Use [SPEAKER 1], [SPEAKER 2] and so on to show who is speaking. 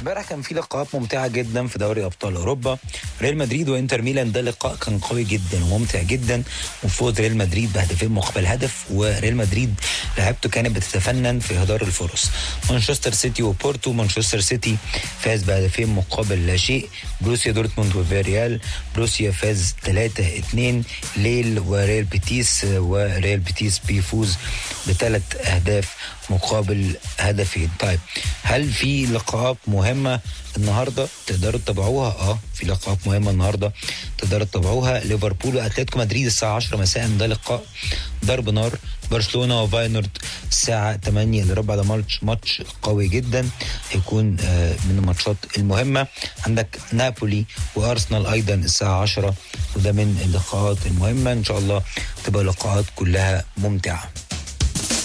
[SPEAKER 1] امبارح كان في لقاءات ممتعه جدا في دوري ابطال اوروبا ريال مدريد وانتر ميلان ده لقاء كان قوي جدا وممتع جدا وفوز ريال مدريد بهدفين مقابل هدف وريال مدريد لعبته كانت بتتفنن في اهدار الفرص مانشستر سيتي وبورتو مانشستر سيتي فاز بهدفين مقابل لا شيء بروسيا دورتموند وفيريال بروسيا فاز 3 2 ليل وريال بيتيس وريال بيتيس بيفوز بثلاث اهداف مقابل هدفين طيب هل في لقاءات مهمه النهارده تقدروا تتابعوها اه في لقاءات مهمه النهارده تقدروا تتابعوها ليفربول واتلتيكو مدريد الساعه 10 مساء ده لقاء ضرب نار برشلونه وفاينورد الساعه 8 الا ربع ده ماتش ماتش قوي جدا هيكون آه من الماتشات المهمه عندك نابولي وارسنال ايضا الساعه 10 وده من اللقاءات المهمه ان شاء الله تبقى لقاءات كلها ممتعه